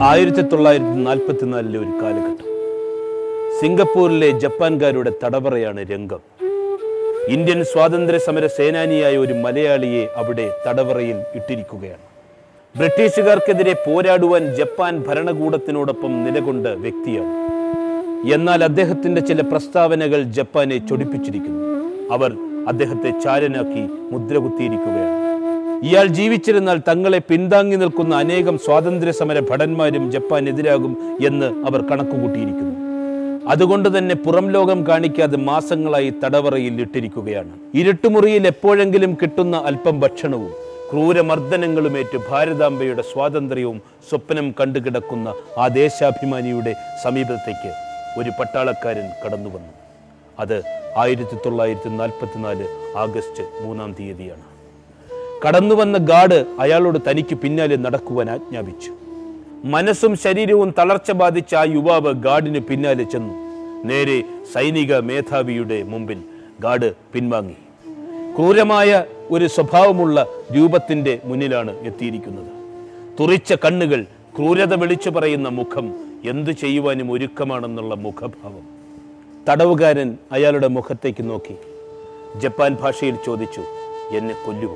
ആയിരത്തി തൊള്ളായിരത്തി നാൽപ്പത്തിനാലിലെ ഒരു കാലഘട്ടം സിംഗപ്പൂരിലെ ജപ്പാൻകാരുടെ തടവറയാണ് രംഗം ഇന്ത്യൻ സ്വാതന്ത്ര്യ സമര സേനാനിയായ ഒരു മലയാളിയെ അവിടെ തടവറയിൽ ഇട്ടിരിക്കുകയാണ് ബ്രിട്ടീഷുകാർക്കെതിരെ പോരാടുവാൻ ജപ്പാൻ ഭരണകൂടത്തിനോടൊപ്പം നിലകൊണ്ട വ്യക്തിയാണ് എന്നാൽ അദ്ദേഹത്തിന്റെ ചില പ്രസ്താവനകൾ ജപ്പാനെ ചൊടിപ്പിച്ചിരിക്കുന്നു അവർ അദ്ദേഹത്തെ ചാരനാക്കി മുദ്രകുത്തിയിരിക്കുകയാണ് ഇയാൾ ജീവിച്ചിരുന്നാൽ തങ്ങളെ പിന്താങ്ങി നിൽക്കുന്ന അനേകം സ്വാതന്ത്ര്യ സമര ഭടന്മാരും ജപ്പാനെതിരാകും എന്ന് അവർ കണക്കുകൂട്ടിയിരിക്കുന്നു അതുകൊണ്ട് തന്നെ പുറം ലോകം കാണിക്കാതെ മാസങ്ങളായി തടവറയിൽ ഇട്ടിരിക്കുകയാണ് ഇരുട്ടുമുറിയിൽ എപ്പോഴെങ്കിലും കിട്ടുന്ന അല്പം ഭക്ഷണവും ക്രൂരമർദ്ദനങ്ങളുമേറ്റ് ഭാരതാംബയുടെ സ്വാതന്ത്ര്യവും സ്വപ്നം കണ്ടുകിടക്കുന്ന ആ ദേശാഭിമാനിയുടെ സമീപത്തേക്ക് ഒരു പട്ടാളക്കാരൻ കടന്നു വന്നു അത് ആയിരത്തി തൊള്ളായിരത്തി നാൽപ്പത്തിനാല് ആഗസ്റ്റ് മൂന്നാം തീയതിയാണ് കടന്നു വന്ന ഗാർഡ് അയാളോട് തനിക്ക് പിന്നാലെ നടക്കുവാൻ ആജ്ഞാപിച്ചു മനസ്സും ശരീരവും തളർച്ച ബാധിച്ച ആ യുവാവ് ഗാർഡിന് പിന്നാലെ ചെന്നു നേരെ സൈനിക മേധാവിയുടെ മുമ്പിൽ ഗാർഡ് പിൻവാങ്ങി ക്രൂരമായ ഒരു സ്വഭാവമുള്ള രൂപത്തിന്റെ മുന്നിലാണ് എത്തിയിരിക്കുന്നത് തുറിച്ച കണ്ണുകൾ ക്രൂരത വിളിച്ചു പറയുന്ന മുഖം എന്തു ചെയ്യുവാനും ഒരുക്കമാണെന്നുള്ള മുഖഭാവം തടവുകാരൻ അയാളുടെ മുഖത്തേക്ക് നോക്കി ജപ്പാൻ ഭാഷയിൽ ചോദിച്ചു എന്നെ കൊല്ലുമോ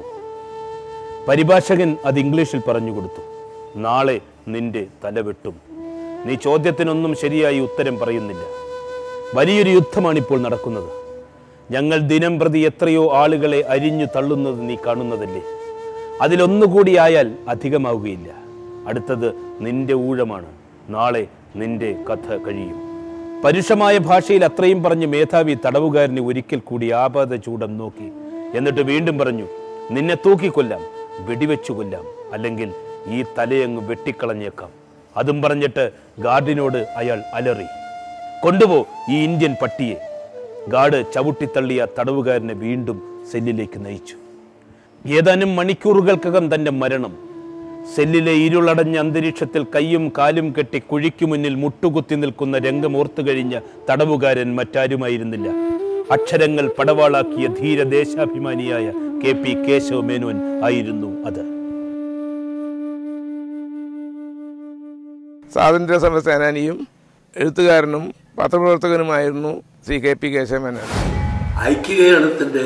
പരിഭാഷകൻ അത് ഇംഗ്ലീഷിൽ പറഞ്ഞു കൊടുത്തു നാളെ നിന്റെ തല വെട്ടും നീ ചോദ്യത്തിനൊന്നും ശരിയായി ഉത്തരം പറയുന്നില്ല വലിയൊരു യുദ്ധമാണ് ഇപ്പോൾ നടക്കുന്നത് ഞങ്ങൾ ദിനം പ്രതി എത്രയോ ആളുകളെ അരിഞ്ഞു തള്ളുന്നത് നീ കാണുന്നതല്ലേ അതിലൊന്നുകൂടി ആയാൽ അധികമാവുകയില്ല അടുത്തത് നിന്റെ ഊഴമാണ് നാളെ നിന്റെ കഥ കഴിയും പരുഷമായ ഭാഷയിൽ അത്രയും പറഞ്ഞ് മേധാവി തടവുകാരനെ ഒരിക്കൽ കൂടി ആപാത ചൂടം നോക്കി എന്നിട്ട് വീണ്ടും പറഞ്ഞു നിന്നെ തൂക്കിക്കൊല്ലാം വെടിവെച്ചു കൊല്ലാം അല്ലെങ്കിൽ ഈ തലയങ്ങ് വെട്ടിക്കളഞ്ഞേക്കാം അതും പറഞ്ഞിട്ട് ഗാർഡിനോട് അയാൾ അലറി കൊണ്ടുപോ ഈ ഇന്ത്യൻ പട്ടിയെ ഗാർഡ് ചവിട്ടിത്തള്ളിയ തടവുകാരനെ വീണ്ടും സെല്ലിലേക്ക് നയിച്ചു ഏതാനും മണിക്കൂറുകൾക്കകം തന്റെ മരണം സെല്ലിലെ ഇരുളടഞ്ഞ അന്തരീക്ഷത്തിൽ കയ്യും കാലും കെട്ടി കുഴിക്കു മുന്നിൽ മുട്ടുകുത്തി നിൽക്കുന്ന രംഗം ഓർത്തു കഴിഞ്ഞ തടവുകാരൻ മറ്റാരുമായിരുന്നില്ല അക്ഷരങ്ങൾ പടവാളാക്കിയ ധീര ദേശാഭിമാനിയായ കെ പി കേശവ മേനോൻ ആയിരുന്നു അത് സ്വാതന്ത്ര്യ സമര സേനാനിയും എഴുത്തുകാരനും പത്രപ്രവർത്തകനുമായിരുന്നു ശ്രീ കെ പി കേശവമേനോൻ ഐക്യകേരളത്തിൻ്റെ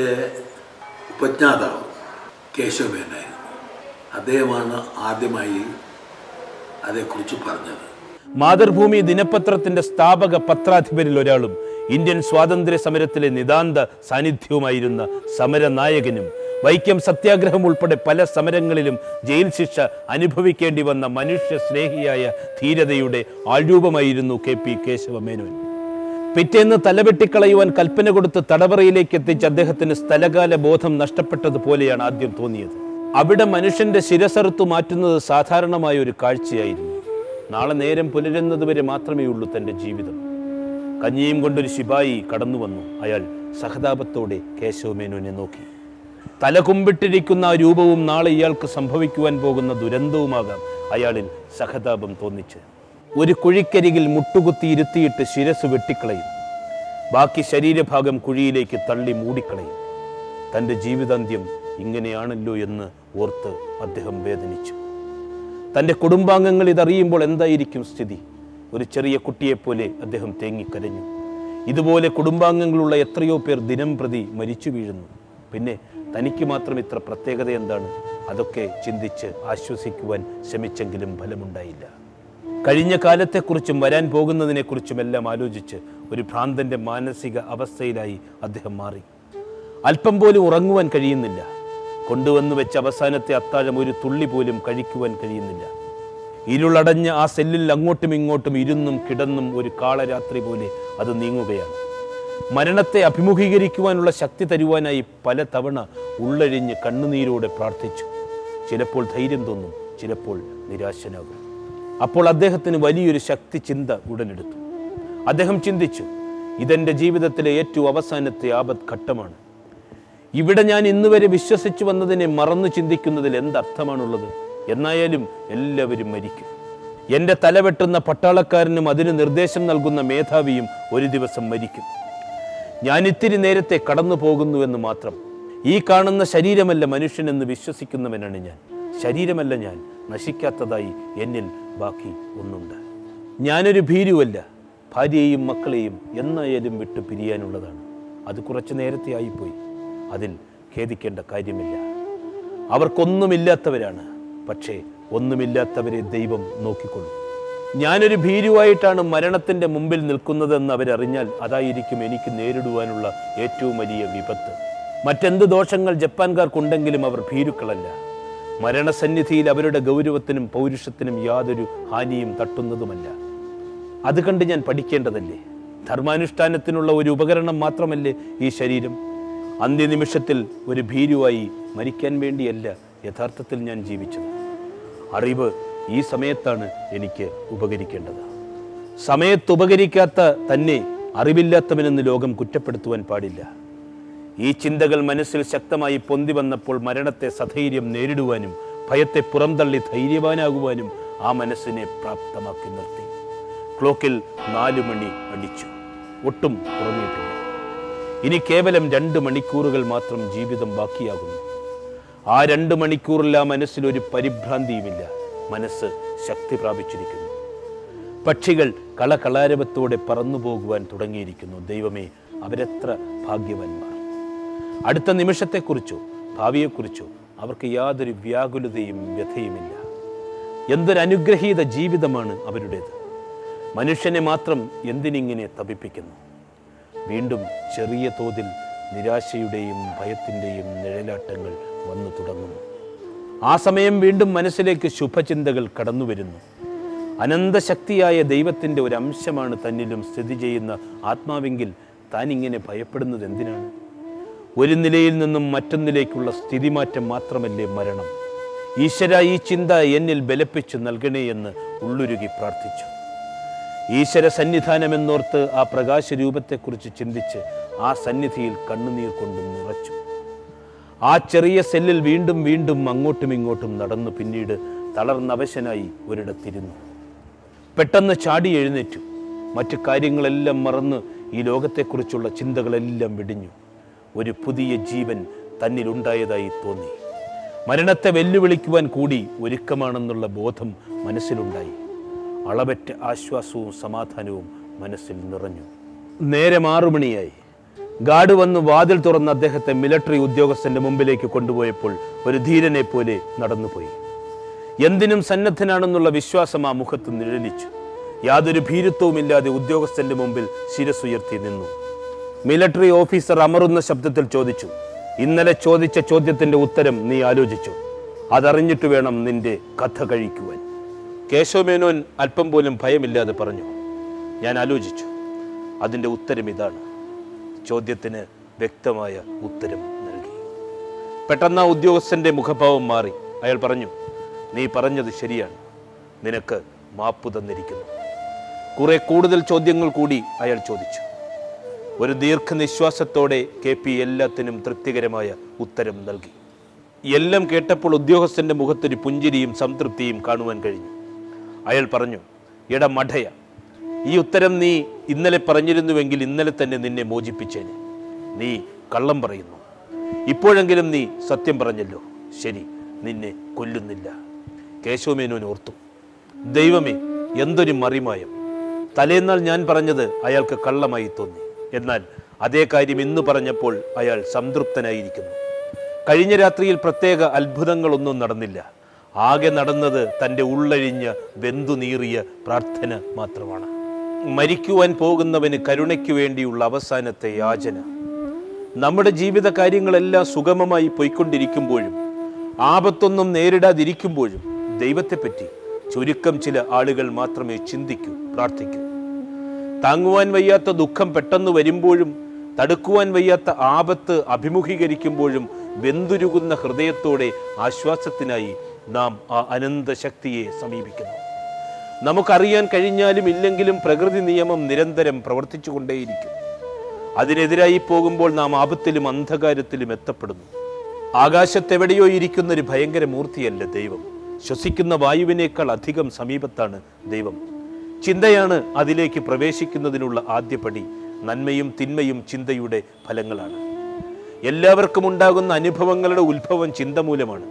ഉപജ്ഞാതാവ് കേശവമേനായിരുന്നു അദ്ദേഹമാണ് ആദ്യമായി അതേക്കുറിച്ച് പറഞ്ഞത് മാതൃഭൂമി ദിനപത്രത്തിന്റെ സ്ഥാപക പത്രാധിപരിൽ ഒരാളും ഇന്ത്യൻ സ്വാതന്ത്ര്യ സമരത്തിലെ നിതാന്ത സാന്നിധ്യവുമായിരുന്ന സമരനായകനും വൈക്കം സത്യാഗ്രഹം ഉൾപ്പെടെ പല സമരങ്ങളിലും ജയിൽ ശിക്ഷ അനുഭവിക്കേണ്ടി വന്ന മനുഷ്യ സ്നേഹിയായ ധീരതയുടെ ആൾരൂപമായിരുന്നു കെ പി കേശവമേനോൻ പിറ്റേന്ന് തലവെട്ടിക്കളയുവാൻ കൽപ്പന കൊടുത്ത് തടവറയിലേക്ക് എത്തിച്ച് അദ്ദേഹത്തിന് സ്ഥലകാല ബോധം നഷ്ടപ്പെട്ടതുപോലെയാണ് ആദ്യം തോന്നിയത് അവിടെ മനുഷ്യന്റെ ശിരസറുത്തു മാറ്റുന്നത് സാധാരണമായ ഒരു കാഴ്ചയായിരുന്നു നാളെ നേരം പുലരുന്നതുവരെ മാത്രമേ ഉള്ളൂ തന്റെ ജീവിതം കഞ്ഞിയും കൊണ്ടൊരു ശിപായി കടന്നു വന്നു അയാൾ സഹതാപത്തോടെ കേശവമേനോനെ നോക്കി തല കുമ്പിട്ടിരിക്കുന്ന ആ രൂപവും നാളെ ഇയാൾക്ക് സംഭവിക്കുവാൻ പോകുന്ന ദുരന്തവുമാകാം അയാളിൽ സഹതാപം തോന്നിച്ച് ഒരു കുഴിക്കരികിൽ മുട്ടുകുത്തി ഇരുത്തിയിട്ട് ശിരസ് വെട്ടിക്കളയും ബാക്കി ശരീരഭാഗം കുഴിയിലേക്ക് തള്ളി മൂടിക്കളയും തൻ്റെ ജീവിതാന്ത്യം ഇങ്ങനെയാണല്ലോ എന്ന് ഓർത്ത് അദ്ദേഹം വേദനിച്ചു തൻ്റെ കുടുംബാംഗങ്ങൾ ഇതറിയുമ്പോൾ എന്തായിരിക്കും സ്ഥിതി ഒരു ചെറിയ കുട്ടിയെപ്പോലെ അദ്ദേഹം തേങ്ങിക്കരഞ്ഞു ഇതുപോലെ കുടുംബാംഗങ്ങളുള്ള എത്രയോ പേർ ദിനം പ്രതി മരിച്ചു വീഴുന്നു പിന്നെ തനിക്ക് മാത്രം ഇത്ര പ്രത്യേകത എന്താണ് അതൊക്കെ ചിന്തിച്ച് ആശ്വസിക്കുവാൻ ശ്രമിച്ചെങ്കിലും ഫലമുണ്ടായില്ല കഴിഞ്ഞ കാലത്തെക്കുറിച്ചും വരാൻ പോകുന്നതിനെക്കുറിച്ചും എല്ലാം ആലോചിച്ച് ഒരു ഭ്രാന്തന്റെ മാനസിക അവസ്ഥയിലായി അദ്ദേഹം മാറി അല്പം പോലും ഉറങ്ങുവാൻ കഴിയുന്നില്ല കൊണ്ടുവന്നു വെച്ച അവസാനത്തെ അത്താഴം ഒരു തുള്ളി പോലും കഴിക്കുവാൻ കഴിയുന്നില്ല ഇരുളടഞ്ഞ ആ സെല്ലിൽ അങ്ങോട്ടും ഇങ്ങോട്ടും ഇരുന്നും കിടന്നും ഒരു കാളരാത്രി പോലെ അത് നീങ്ങുകയാണ് മരണത്തെ അഭിമുഖീകരിക്കുവാനുള്ള ശക്തി തരുവാനായി പല തവണ ഉള്ളഴിഞ്ഞ് കണ്ണുനീരോടെ പ്രാർത്ഥിച്ചു ചിലപ്പോൾ ധൈര്യം തോന്നും ചിലപ്പോൾ നിരാശനാകും അപ്പോൾ അദ്ദേഹത്തിന് വലിയൊരു ശക്തി ചിന്ത ഉടലെടുത്തു അദ്ദേഹം ചിന്തിച്ചു ഇതെൻ്റെ ജീവിതത്തിലെ ഏറ്റവും അവസാനത്തെ ആപത് ഘട്ടമാണ് ഇവിടെ ഞാൻ ഇന്നുവരെ വിശ്വസിച്ചു വന്നതിനെ മറന്നു ചിന്തിക്കുന്നതിൽ എന്തർത്ഥമാണുള്ളത് എന്നായാലും എല്ലാവരും മരിക്കും എൻ്റെ തലവെട്ടുന്ന പട്ടാളക്കാരനും അതിന് നിർദ്ദേശം നൽകുന്ന മേധാവിയും ഒരു ദിവസം മരിക്കും ഞാൻ ഇത്തിരി നേരത്തെ കടന്നു പോകുന്നുവെന്ന് മാത്രം ഈ കാണുന്ന ശരീരമല്ല മനുഷ്യനെന്ന് വിശ്വസിക്കുന്നവനാണ് ഞാൻ ശരീരമല്ല ഞാൻ നശിക്കാത്തതായി എന്നിൽ ബാക്കി ഒന്നുണ്ട് ഞാനൊരു ഭീരുവല്ല ഭാര്യയെയും മക്കളെയും എന്നായാലും വിട്ടു പിരിയാനുള്ളതാണ് അത് കുറച്ച് നേരത്തെ ആയിപ്പോയി അതിൽ ഖേദിക്കേണ്ട കാര്യമില്ല അവർക്കൊന്നുമില്ലാത്തവരാണ് പക്ഷേ ഒന്നുമില്ലാത്തവരെ ദൈവം നോക്കിക്കൊള്ളും ഞാനൊരു ഭീരുവായിട്ടാണ് മരണത്തിൻ്റെ മുമ്പിൽ നിൽക്കുന്നതെന്ന് അവരറിഞ്ഞാൽ അതായിരിക്കും എനിക്ക് നേരിടുവാനുള്ള ഏറ്റവും വലിയ വിപത്ത് മറ്റെന്ത് ദോഷങ്ങൾ ജപ്പാൻകാർക്കുണ്ടെങ്കിലും അവർ ഭീരുക്കളല്ല മരണസന്നിധിയിൽ അവരുടെ ഗൗരവത്തിനും പൗരുഷത്തിനും യാതൊരു ഹാനിയും തട്ടുന്നതുമല്ല അത് കണ്ട് ഞാൻ പഠിക്കേണ്ടതല്ലേ ധർമാനുഷ്ഠാനത്തിനുള്ള ഒരു ഉപകരണം മാത്രമല്ലേ ഈ ശരീരം അന്ത്യനിമിഷത്തിൽ ഒരു ഭീരുവായി മരിക്കാൻ വേണ്ടിയല്ല യഥാർത്ഥത്തിൽ ഞാൻ ജീവിച്ചത് അറിവ് ഈ സമയത്താണ് എനിക്ക് ഉപകരിക്കേണ്ടത് സമയത്ത് ഉപകരിക്കാത്ത തന്നെ അറിവില്ലാത്തവനെന്ന് ലോകം കുറ്റപ്പെടുത്തുവാൻ പാടില്ല ഈ ചിന്തകൾ മനസ്സിൽ ശക്തമായി പൊന്തി വന്നപ്പോൾ മരണത്തെ സധൈര്യം നേരിടുവാനും ഭയത്തെ പുറംതള്ളി ധൈര്യവാനാകുവാനും ആ മനസ്സിനെ പ്രാപ്തമാക്കി നിർത്തി ക്ലോക്കിൽ നാലു മണി അടിച്ചു ഒട്ടും ഉറങ്ങിയിട്ടില്ല ഇനി കേവലം രണ്ട് മണിക്കൂറുകൾ മാത്രം ജീവിതം ബാക്കിയാകുന്നു ആ രണ്ട് മണിക്കൂറിൽ ആ മനസ്സിൽ ഒരു പരിഭ്രാന്തിയുമില്ല മനസ്സ് ശക്തി പ്രാപിച്ചിരിക്കുന്നു പക്ഷികൾ കളകളാരവത്തോടെ പറന്നു പോകുവാൻ തുടങ്ങിയിരിക്കുന്നു ദൈവമേ അവരെത്ര ഭാഗ്യവാന്മാർ അടുത്ത നിമിഷത്തെക്കുറിച്ചോ ഭാവിയെക്കുറിച്ചോ അവർക്ക് യാതൊരു വ്യാകുലതയും വ്യഥയുമില്ല എന്തൊരു അനുഗ്രഹീത ജീവിതമാണ് അവരുടേത് മനുഷ്യനെ മാത്രം എന്തിനിങ്ങനെ തപിപ്പിക്കുന്നു വീണ്ടും ചെറിയ തോതിൽ നിരാശയുടെയും ഭയത്തിൻ്റെയും നിഴലാട്ടങ്ങൾ വന്നു തുടങ്ങുന്നു ആ സമയം വീണ്ടും മനസ്സിലേക്ക് ശുഭചിന്തകൾ കടന്നു വരുന്നു അനന്തശക്തിയായ ദൈവത്തിൻ്റെ ഒരു അംശമാണ് തന്നിലും സ്ഥിതി ചെയ്യുന്ന ആത്മാവെങ്കിൽ താൻ ഇങ്ങനെ ഭയപ്പെടുന്നത് എന്തിനാണ് ഒരു നിലയിൽ നിന്നും മറ്റൊന്നിലേക്കുള്ള സ്ഥിതിമാറ്റം മാത്രമല്ലേ മരണം ഈശ്വര ഈ ചിന്ത എന്നിൽ ബലപ്പിച്ചു നൽകണേ എന്ന് ഉള്ളുരുകി പ്രാർത്ഥിച്ചു ഈശ്വര സന്നിധാനമെന്നോർത്ത് ആ പ്രകാശരൂപത്തെക്കുറിച്ച് ചിന്തിച്ച് ആ സന്നിധിയിൽ കണ്ണുനീർ കൊണ്ട് നിറച്ചു ആ ചെറിയ സെല്ലിൽ വീണ്ടും വീണ്ടും അങ്ങോട്ടും ഇങ്ങോട്ടും നടന്നു പിന്നീട് തളർന്നവശനായി ഒരിടത്തിരുന്നു പെട്ടെന്ന് ചാടി എഴുന്നേറ്റു മറ്റു കാര്യങ്ങളെല്ലാം മറന്ന് ഈ ലോകത്തെക്കുറിച്ചുള്ള ചിന്തകളെല്ലാം വെടിഞ്ഞു ഒരു പുതിയ ജീവൻ തന്നിലുണ്ടായതായി തോന്നി മരണത്തെ വെല്ലുവിളിക്കുവാൻ കൂടി ഒരുക്കമാണെന്നുള്ള ബോധം മനസ്സിലുണ്ടായി അളവറ്റ ആശ്വാസവും സമാധാനവും മനസ്സിൽ നിറഞ്ഞു നേരം ആറുമണിയായി ഗാർഡ് വന്ന് വാതിൽ തുറന്ന് അദ്ദേഹത്തെ മിലിറ്ററി ഉദ്യോഗസ്ഥന്റെ മുമ്പിലേക്ക് കൊണ്ടുപോയപ്പോൾ ഒരു ധീരനെ പോലെ നടന്നുപോയി എന്തിനും സന്നദ്ധനാണെന്നുള്ള വിശ്വാസം ആ മുഖത്ത് നിഴലിച്ചു യാതൊരു ഭീരുത്വവുമില്ലാതെ ഉദ്യോഗസ്ഥന്റെ മുമ്പിൽ ശിരസുയർത്തി നിന്നു മിലിറ്ററി ഓഫീസർ അമറുന്ന ശബ്ദത്തിൽ ചോദിച്ചു ഇന്നലെ ചോദിച്ച ചോദ്യത്തിന്റെ ഉത്തരം നീ ആലോചിച്ചു അതറിഞ്ഞിട്ട് വേണം നിന്റെ കഥ കഴിക്കുവാൻ കേശവമേനോൻ അല്പം പോലും ഭയമില്ലാതെ പറഞ്ഞു ഞാൻ ആലോചിച്ചു അതിൻ്റെ ഉത്തരം ഇതാണ് ചോദ്യത്തിന് വ്യക്തമായ ഉത്തരം നൽകി പെട്ടെന്ന് ആ ഉദ്യോഗസ്ഥന്റെ മുഖഭാവം മാറി അയാൾ പറഞ്ഞു നീ പറഞ്ഞത് ശരിയാണ് നിനക്ക് മാപ്പ് തന്നിരിക്കുന്നു കുറെ കൂടുതൽ ചോദ്യങ്ങൾ കൂടി അയാൾ ചോദിച്ചു ഒരു ദീർഘനിശ്വാസത്തോടെ കെ പി എല്ലാത്തിനും തൃപ്തികരമായ ഉത്തരം നൽകി എല്ലാം കേട്ടപ്പോൾ ഉദ്യോഗസ്ഥന്റെ മുഖത്തൊരു പുഞ്ചിരിയും സംതൃപ്തിയും കാണുവാൻ കഴിഞ്ഞു അയാൾ പറഞ്ഞു എടാ മഠയ ഈ ഉത്തരം നീ ഇന്നലെ പറഞ്ഞിരുന്നുവെങ്കിൽ ഇന്നലെ തന്നെ നിന്നെ മോചിപ്പിച്ചേനെ നീ കള്ളം പറയുന്നു ഇപ്പോഴെങ്കിലും നീ സത്യം പറഞ്ഞല്ലോ ശരി നിന്നെ കൊല്ലുന്നില്ല കേശവമേനോൻ ഓർത്തു ദൈവമേ എന്തൊരു മറിമായം തലേന്നാൾ ഞാൻ പറഞ്ഞത് അയാൾക്ക് കള്ളമായി തോന്നി എന്നാൽ അതേ കാര്യം ഇന്ന് പറഞ്ഞപ്പോൾ അയാൾ സംതൃപ്തനായിരിക്കുന്നു കഴിഞ്ഞ രാത്രിയിൽ പ്രത്യേക അത്ഭുതങ്ങളൊന്നും നടന്നില്ല ആകെ നടന്നത് തൻ്റെ ഉള്ളഴിഞ്ഞ വെന്തുനീറിയ പ്രാർത്ഥന മാത്രമാണ് മരിക്കുവാൻ പോകുന്നവന് കരുണയ്ക്ക് വേണ്ടിയുള്ള അവസാനത്തെ യാചന നമ്മുടെ ജീവിത കാര്യങ്ങളെല്ലാം സുഗമമായി പോയിക്കൊണ്ടിരിക്കുമ്പോഴും ആപത്തൊന്നും നേരിടാതിരിക്കുമ്പോഴും ദൈവത്തെപ്പറ്റി ചുരുക്കം ചില ആളുകൾ മാത്രമേ ചിന്തിക്കൂ പ്രാർത്ഥിക്കൂ താങ്ങുവാൻ വയ്യാത്ത ദുഃഖം പെട്ടെന്ന് വരുമ്പോഴും തടുക്കുവാൻ വയ്യാത്ത ആപത്ത് അഭിമുഖീകരിക്കുമ്പോഴും വെന്തുരുകുന്ന ഹൃദയത്തോടെ ആശ്വാസത്തിനായി നാം ആ അനന്ത ശക്തിയെ സമീപിക്കുന്നു നമുക്കറിയാൻ കഴിഞ്ഞാലും ഇല്ലെങ്കിലും പ്രകൃതി നിയമം നിരന്തരം പ്രവർത്തിച്ചുകൊണ്ടേയിരിക്കും അതിനെതിരായി പോകുമ്പോൾ നാം ആപത്തിലും അന്ധകാരത്തിലും എത്തപ്പെടുന്നു ആകാശത്തെവിടെയോ ഇരിക്കുന്ന ഒരു ഭയങ്കര മൂർത്തിയല്ല ദൈവം ശ്വസിക്കുന്ന വായുവിനേക്കാൾ അധികം സമീപത്താണ് ദൈവം ചിന്തയാണ് അതിലേക്ക് പ്രവേശിക്കുന്നതിനുള്ള ആദ്യപടി നന്മയും തിന്മയും ചിന്തയുടെ ഫലങ്ങളാണ് എല്ലാവർക്കും ഉണ്ടാകുന്ന അനുഭവങ്ങളുടെ ഉത്ഭവം ചിന്ത മൂലമാണ്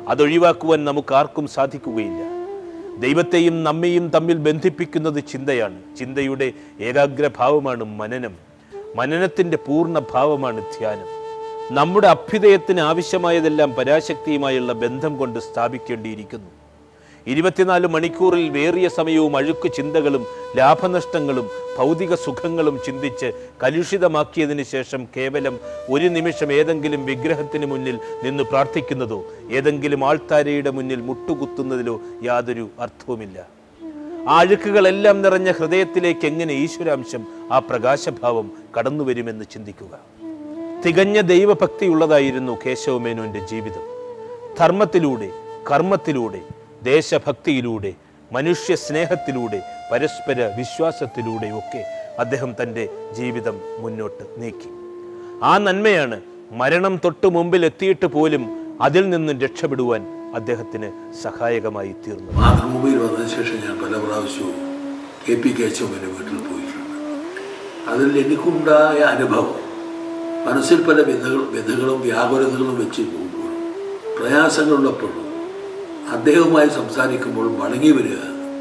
അതൊഴിവാക്കുവാൻ നമുക്ക് ആർക്കും സാധിക്കുകയില്ല ദൈവത്തെയും നമ്മെയും തമ്മിൽ ബന്ധിപ്പിക്കുന്നത് ചിന്തയാണ് ചിന്തയുടെ ഏകാഗ്രഭാവമാണ് മനനം മനനത്തിൻ്റെ പൂർണ്ണ ഭാവമാണ് ധ്യാനം നമ്മുടെ അഭ്യുദയത്തിന് ആവശ്യമായതെല്ലാം പരാശക്തിയുമായുള്ള ബന്ധം കൊണ്ട് സ്ഥാപിക്കേണ്ടിയിരിക്കുന്നു ഇരുപത്തിനാല് മണിക്കൂറിൽ വേറിയ സമയവും അഴുക്ക് ചിന്തകളും ലാഭനഷ്ടങ്ങളും ഭൗതിക സുഖങ്ങളും ചിന്തിച്ച് കലുഷിതമാക്കിയതിനു ശേഷം കേവലം ഒരു നിമിഷം ഏതെങ്കിലും വിഗ്രഹത്തിന് മുന്നിൽ നിന്ന് പ്രാർത്ഥിക്കുന്നതോ ഏതെങ്കിലും ആൾത്താരയുടെ മുന്നിൽ മുട്ടുകുത്തുന്നതിലോ യാതൊരു അർത്ഥവുമില്ല ആ അഴുക്കുകളെല്ലാം നിറഞ്ഞ ഹൃദയത്തിലേക്ക് എങ്ങനെ ഈശ്വരാംശം ആ പ്രകാശഭാവം കടന്നു വരുമെന്ന് ചിന്തിക്കുക തികഞ്ഞ ദൈവഭക്തിയുള്ളതായിരുന്നു കേശവമേനോന്റെ ജീവിതം ധർമ്മത്തിലൂടെ കർമ്മത്തിലൂടെ ദേശഭക്തിയിലൂടെ മനുഷ്യ സ്നേഹത്തിലൂടെ പരസ്പര വിശ്വാസത്തിലൂടെയൊക്കെ അദ്ദേഹം തൻ്റെ ജീവിതം മുന്നോട്ട് നീക്കി ആ നന്മയാണ് മരണം തൊട്ടു മുമ്പിൽ എത്തിയിട്ട് പോലും അതിൽ നിന്നും രക്ഷപ്പെടുവാൻ അദ്ദേഹത്തിന് സഹായകമായി തീർന്നു മാതൃഭൂമിയിൽ വന്നതിന് ശേഷം ഞാൻ പല പ്രാവശ്യവും കെ പി കേശവൻ്റെ വീട്ടിൽ പോയിട്ടുണ്ട് അതിൽ എനിക്കുണ്ടായ അനുഭവം മനസ്സിൽ പല ബന്ധങ്ങൾ ബന്ധങ്ങളും വ്യാകുലതകളും വെച്ച് പോകുമ്പോൾ പ്രയാസങ്ങളുള്ളപ്പോഴും അദ്ദേഹവുമായി സംസാരിക്കുമ്പോൾ മടങ്ങി വരിക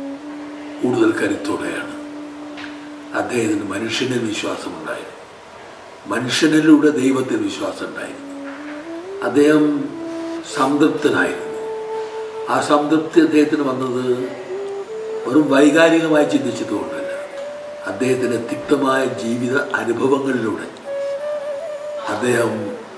കൂടുതൽ കരുത്തോടെയാണ് അദ്ദേഹത്തിന് മനുഷ്യനിൽ വിശ്വാസമുണ്ടായിരുന്നു മനുഷ്യനിലൂടെ ദൈവത്തിൽ വിശ്വാസം ഉണ്ടായിരുന്നു അദ്ദേഹം സംതൃപ്തനായിരുന്നു ആ സംതൃപ്തി അദ്ദേഹത്തിന് വന്നത് വെറും വൈകാരികമായി ചിന്തിച്ചതുകൊണ്ടല്ല അദ്ദേഹത്തിൻ്റെ തിക്തമായ ജീവിത അനുഭവങ്ങളിലൂടെ അദ്ദേഹം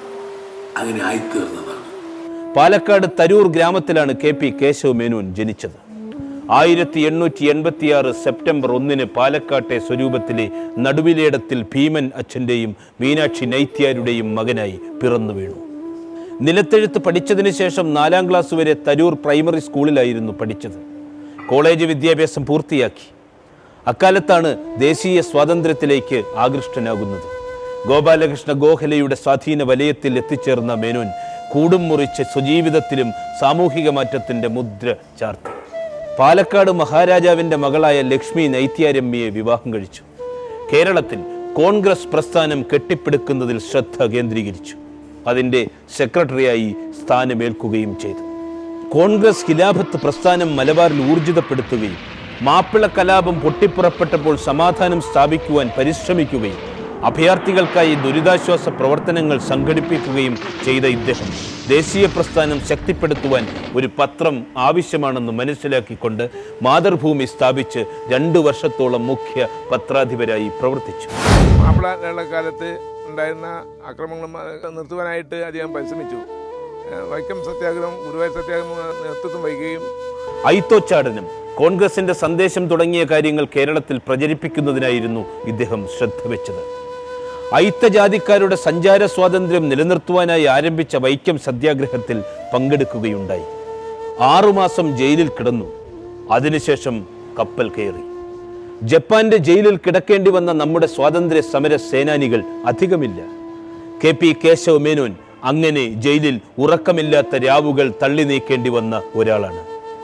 അങ്ങനെ ആയിത്തീർന്നതാണ് പാലക്കാട് തരൂർ ഗ്രാമത്തിലാണ് കെ പി കേശവ മേനോൻ ജനിച്ചത് ആയിരത്തി എണ്ണൂറ്റി എൺപത്തിയാറ് സെപ്റ്റംബർ ഒന്നിന് പാലക്കാട്ടെ സ്വരൂപത്തിലെ നടുവിലേടത്തിൽ ഭീമൻ അച്ഛൻ്റെയും മീനാക്ഷി നൈത്യാരുടെയും മകനായി പിറന്നു വീണു നിലത്തെഴുത്ത് പഠിച്ചതിന് ശേഷം നാലാം ക്ലാസ് വരെ തരൂർ പ്രൈമറി സ്കൂളിലായിരുന്നു പഠിച്ചത് കോളേജ് വിദ്യാഭ്യാസം പൂർത്തിയാക്കി അക്കാലത്താണ് ദേശീയ സ്വാതന്ത്ര്യത്തിലേക്ക് ആകൃഷ്ടനാകുന്നത് ഗോപാലകൃഷ്ണ ഗോഖലെയുടെ സ്വാധീന വലയത്തിൽ എത്തിച്ചേർന്ന മേനോൻ കൂടും മുറിച്ച് സ്വജീവിതത്തിലും സാമൂഹിക മാറ്റത്തിന്റെ മുദ്ര ചാർത്തി പാലക്കാട് മഹാരാജാവിന്റെ മകളായ ലക്ഷ്മി നൈത്യാരമ്യയെ വിവാഹം കഴിച്ചു കേരളത്തിൽ കോൺഗ്രസ് പ്രസ്ഥാനം കെട്ടിപ്പടുക്കുന്നതിൽ ശ്രദ്ധ കേന്ദ്രീകരിച്ചു അതിൻ്റെ സെക്രട്ടറിയായി സ്ഥാനമേൽക്കുകയും ചെയ്തു കോൺഗ്രസ് ഖിലാഫത്ത് പ്രസ്ഥാനം മലബാറിൽ ഊർജിതപ്പെടുത്തുകയും മാപ്പിള കലാപം പൊട്ടിപ്പുറപ്പെട്ടപ്പോൾ സമാധാനം സ്ഥാപിക്കുവാൻ പരിശ്രമിക്കുകയും അഭയാർത്ഥികൾക്കായി ദുരിതാശ്വാസ പ്രവർത്തനങ്ങൾ സംഘടിപ്പിക്കുകയും ചെയ്ത ഇദ്ദേഹം ദേശീയ പ്രസ്ഥാനം ശക്തിപ്പെടുത്തുവാൻ ഒരു പത്രം ആവശ്യമാണെന്ന് മനസ്സിലാക്കിക്കൊണ്ട് മാതൃഭൂമി സ്ഥാപിച്ച് രണ്ടു വർഷത്തോളം മുഖ്യ പത്രാധിപരായി പ്രവർത്തിച്ചു മാപ്പിള കാലത്ത് ഉണ്ടായിരുന്ന ആക്രമണം നിർത്തുവാനായിട്ട് അദ്ദേഹം പരിശ്രമിച്ചു ഏഹ് വൈക്കം സത്യാഗ്രഹം ഗുരുവായൂർ സത്യാഗ്രഹം നേതൃത്വം വഹിക്കുകയും ഐത്തോച്ചാടനം കോൺഗ്രസിന്റെ സന്ദേശം തുടങ്ങിയ കാര്യങ്ങൾ കേരളത്തിൽ പ്രചരിപ്പിക്കുന്നതിനായിരുന്നു ഇദ്ദേഹം ശ്രദ്ധ വെച്ചത് ഐത്തജാതിക്കാരുടെ സഞ്ചാര സ്വാതന്ത്ര്യം നിലനിർത്തുവാനായി ആരംഭിച്ച വൈക്കം സത്യാഗ്രഹത്തിൽ പങ്കെടുക്കുകയുണ്ടായി ആറുമാസം ജയിലിൽ കിടന്നു അതിനുശേഷം കപ്പൽ കയറി ജപ്പാന്റെ ജയിലിൽ കിടക്കേണ്ടി വന്ന നമ്മുടെ സ്വാതന്ത്ര്യ സമര സേനാനികൾ അധികമില്ല കെ പി കേശവ മേനോൻ അങ്ങനെ ജയിലിൽ ഉറക്കമില്ലാത്ത രാവുകൾ തള്ളി നീക്കേണ്ടി വന്ന ഒരാളാണ്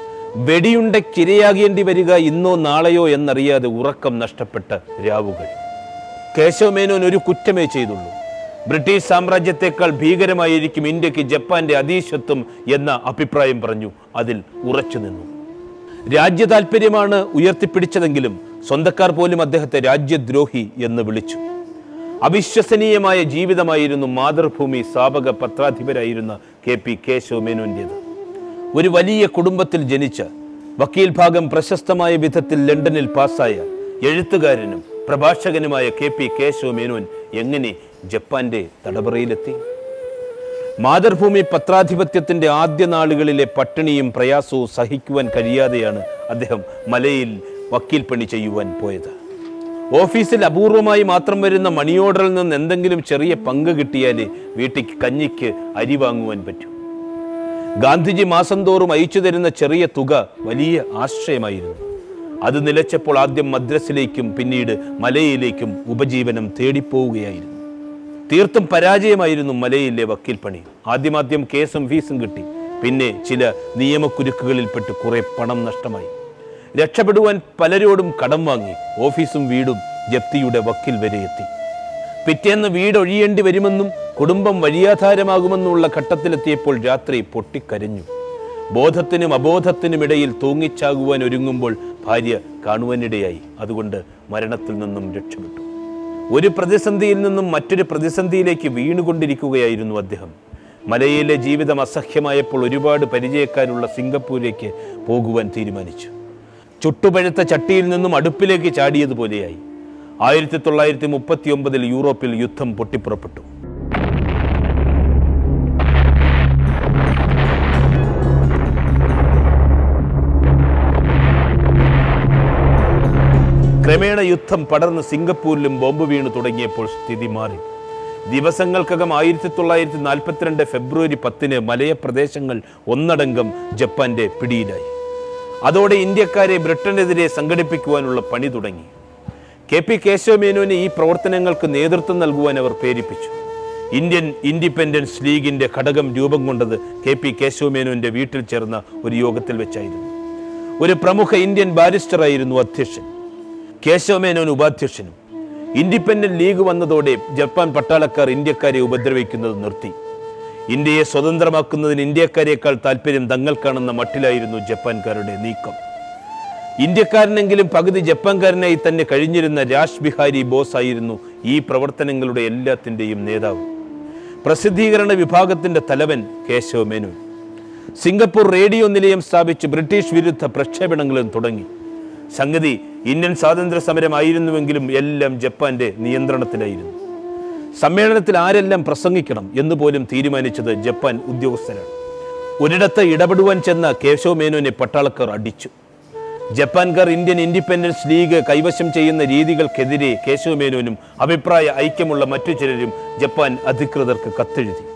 വെടിയുണ്ടക്കിരയാകേണ്ടി വരിക ഇന്നോ നാളെയോ എന്നറിയാതെ ഉറക്കം നഷ്ടപ്പെട്ട രാവുകൾ കേശവ മേനോൻ ഒരു കുറ്റമേ ചെയ്തുള്ളൂ ബ്രിട്ടീഷ് സാമ്രാജ്യത്തെക്കാൾ ഭീകരമായിരിക്കും ഇന്ത്യക്ക് ജപ്പാന്റെ അധീശത്വം എന്ന അഭിപ്രായം പറഞ്ഞു അതിൽ ഉറച്ചു നിന്നു രാജ്യ താല്പര്യമാണ് ഉയർത്തിപ്പിടിച്ചതെങ്കിലും സ്വന്തക്കാർ പോലും അദ്ദേഹത്തെ രാജ്യദ്രോഹി എന്ന് വിളിച്ചു അവിശ്വസനീയമായ ജീവിതമായിരുന്നു മാതൃഭൂമി സ്ഥാപക പത്രാധിപരായിരുന്ന കെ പി കേശവ മേനോന്റേത് ഒരു വലിയ കുടുംബത്തിൽ ജനിച്ച വക്കീൽ ഭാഗം പ്രശസ്തമായ വിധത്തിൽ ലണ്ടനിൽ പാസ്സായ എഴുത്തുകാരനും പ്രഭാഷകനുമായ കെ പി കേശവ മേനോൻ എങ്ങനെ ജപ്പാന്റെ തടവറയിലെത്തി മാതൃഭൂമി പത്രാധിപത്യത്തിന്റെ ആദ്യ നാളുകളിലെ പട്ടിണിയും പ്രയാസവും സഹിക്കുവാൻ കഴിയാതെയാണ് അദ്ദേഹം മലയിൽ വക്കീൽ പണി ചെയ്യുവാൻ പോയത് ഓഫീസിൽ അപൂർവമായി മാത്രം വരുന്ന മണി ഓർഡറിൽ നിന്ന് എന്തെങ്കിലും ചെറിയ പങ്ക് കിട്ടിയാലേ വീട്ടിക്ക് കഞ്ഞിക്ക് അരി വാങ്ങുവാൻ പറ്റൂ ഗാന്ധിജി മാസം തോറും അയച്ചു തരുന്ന ചെറിയ തുക വലിയ ആശ്രയമായിരുന്നു അത് നിലച്ചപ്പോൾ ആദ്യം മദ്രസിലേക്കും പിന്നീട് മലയിലേക്കും ഉപജീവനം തേടിപ്പോവുകയായിരുന്നു തീർത്തും പരാജയമായിരുന്നു മലയിലെ വക്കീൽ പണി ആദ്യമാദ്യം കേസും ഫീസും കിട്ടി പിന്നെ ചില നിയമക്കുരുക്കുകളിൽപ്പെട്ട് കുറെ പണം നഷ്ടമായി രക്ഷപ്പെടുവാൻ പലരോടും കടം വാങ്ങി ഓഫീസും വീടും ജപ്തിയുടെ വക്കിൽ വരെ എത്തി പിറ്റേന്ന് വീടൊഴിയേണ്ടി വരുമെന്നും കുടുംബം വഴിയാധാരമാകുമെന്നുള്ള ഘട്ടത്തിലെത്തിയപ്പോൾ രാത്രി പൊട്ടിക്കരഞ്ഞു ബോധത്തിനും അബോധത്തിനുമിടയിൽ തൂങ്ങിച്ചാകുവാൻ ഒരുങ്ങുമ്പോൾ ഭാര്യ കാണുവാനിടയായി അതുകൊണ്ട് മരണത്തിൽ നിന്നും രക്ഷപ്പെട്ടു ഒരു പ്രതിസന്ധിയിൽ നിന്നും മറ്റൊരു പ്രതിസന്ധിയിലേക്ക് വീണുകൊണ്ടിരിക്കുകയായിരുന്നു അദ്ദേഹം മലയിലെ ജീവിതം അസഹ്യമായപ്പോൾ ഒരുപാട് പരിചയക്കാരുള്ള സിംഗപ്പൂരിലേക്ക് പോകുവാൻ തീരുമാനിച്ചു ചുട്ടുപഴുത്ത ചട്ടിയിൽ നിന്നും അടുപ്പിലേക്ക് ചാടിയതുപോലെയായി ആയിരത്തി തൊള്ളായിരത്തി മുപ്പത്തി ഒമ്പതിൽ യൂറോപ്പിൽ യുദ്ധം പൊട്ടിപ്പുറപ്പെട്ടു ക്രമേണ യുദ്ധം പടർന്ന് സിംഗപ്പൂരിലും ബോംബ് വീണു തുടങ്ങിയപ്പോൾ സ്ഥിതി മാറി ദിവസങ്ങൾക്കകം ആയിരത്തി തൊള്ളായിരത്തി നാൽപ്പത്തിരണ്ട് ഫെബ്രുവരി പത്തിന് മലയപ്രദേശങ്ങൾ ഒന്നടങ്കം ജപ്പാന്റെ പിടിയിലായി അതോടെ ഇന്ത്യക്കാരെ ബ്രിട്ടനെതിരെ സംഘടിപ്പിക്കുവാനുള്ള പണി തുടങ്ങി കെ പി കേശവമേനോന് ഈ പ്രവർത്തനങ്ങൾക്ക് നേതൃത്വം നൽകുവാൻ അവർ പ്രേരിപ്പിച്ചു ഇന്ത്യൻ ഇൻഡിപെൻഡൻസ് ലീഗിന്റെ ഘടകം രൂപം കൊണ്ടത് കെ പി കേശവമേനോന്റെ വീട്ടിൽ ചേർന്ന ഒരു യോഗത്തിൽ വെച്ചായിരുന്നു ഒരു പ്രമുഖ ഇന്ത്യൻ ബാരിസ്റ്ററായിരുന്നു അധ്യക്ഷൻ കേശവമേനോൻ ഉപാധ്യക്ഷനും ഇൻഡിപെൻഡന്റ് ലീഗ് വന്നതോടെ ജപ്പാൻ പട്ടാളക്കാർ ഇന്ത്യക്കാരെ ഉപദ്രവിക്കുന്നത് നിർത്തി ഇന്ത്യയെ സ്വതന്ത്രമാക്കുന്നതിന് ഇന്ത്യക്കാരേക്കാൾ താല്പര്യം തങ്ങൾക്കാണെന്ന മട്ടിലായിരുന്നു ജപ്പാൻകാരുടെ നീക്കം ഇന്ത്യക്കാരനെങ്കിലും പകുതി ജപ്പാൻകാരനായി തന്നെ കഴിഞ്ഞിരുന്ന രാജ് ബിഹാരി ബോസ് ആയിരുന്നു ഈ പ്രവർത്തനങ്ങളുടെ എല്ലാത്തിൻ്റെയും നേതാവ് പ്രസിദ്ധീകരണ വിഭാഗത്തിന്റെ തലവൻ കേശവ മേനോൻ സിംഗപ്പൂർ റേഡിയോ നിലയം സ്ഥാപിച്ച് ബ്രിട്ടീഷ് വിരുദ്ധ പ്രക്ഷേപണങ്ങളും തുടങ്ങി സംഗതി ഇന്ത്യൻ സ്വാതന്ത്ര്യ സമരമായിരുന്നുവെങ്കിലും എല്ലാം ജപ്പാന്റെ നിയന്ത്രണത്തിലായിരുന്നു സമ്മേളനത്തിൽ ആരെല്ലാം പ്രസംഗിക്കണം എന്ന് പോലും തീരുമാനിച്ചത് ജപ്പാൻ ഉദ്യോഗസ്ഥരാണ് ഒരിടത്ത് ഇടപെടുവാൻ ചെന്ന കേശവ മേനോനെ പട്ടാളക്കാർ അടിച്ചു ജപ്പാൻകാർ ഇന്ത്യൻ ഇൻഡിപെൻഡൻസ് ലീഗ് കൈവശം ചെയ്യുന്ന രീതികൾക്കെതിരെ കേശവ മേനോനും അഭിപ്രായ ഐക്യമുള്ള മറ്റു ചിലരും ജപ്പാൻ അധികൃതർക്ക് കത്തെഴുതി